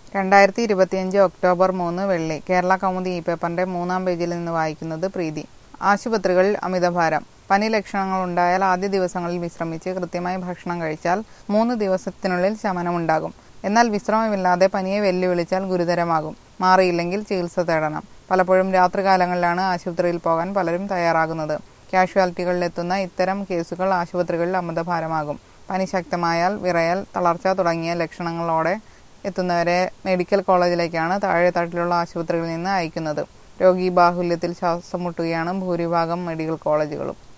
രണ്ടായിരത്തി ഇരുപത്തിയഞ്ച് ഒക്ടോബർ മൂന്ന് വെള്ളി കേരള കൗമുദി ഈ പേപ്പറിന്റെ മൂന്നാം പേജിൽ നിന്ന് വായിക്കുന്നത് പ്രീതി ആശുപത്രികളിൽ അമിതഭാരം പനി ലക്ഷണങ്ങൾ ഉണ്ടായാൽ ആദ്യ ദിവസങ്ങളിൽ വിശ്രമിച്ച് കൃത്യമായി ഭക്ഷണം കഴിച്ചാൽ മൂന്ന് ദിവസത്തിനുള്ളിൽ ശമനമുണ്ടാകും എന്നാൽ വിശ്രമമില്ലാതെ പനിയെ വെല്ലുവിളിച്ചാൽ ഗുരുതരമാകും മാറിയില്ലെങ്കിൽ ചികിത്സ തേടണം പലപ്പോഴും രാത്രികാലങ്ങളിലാണ് ആശുപത്രിയിൽ പോകാൻ പലരും തയ്യാറാകുന്നത് കാഷ്വാലിറ്റികളിലെത്തുന്ന ഇത്തരം കേസുകൾ ആശുപത്രികളിൽ അമിതഭാരമാകും പനി ശക്തമായാൽ വിറയൽ തളർച്ച തുടങ്ങിയ ലക്ഷണങ്ങളോടെ എത്തുന്നവരെ മെഡിക്കൽ കോളേജിലേക്കാണ് താഴെത്തട്ടിലുള്ള ആശുപത്രികളിൽ നിന്ന് അയക്കുന്നത് രോഗി ബാഹുല്യത്തിൽ ശ്വാസം മുട്ടുകയാണ് ഭൂരിഭാഗം മെഡിക്കൽ കോളേജുകളും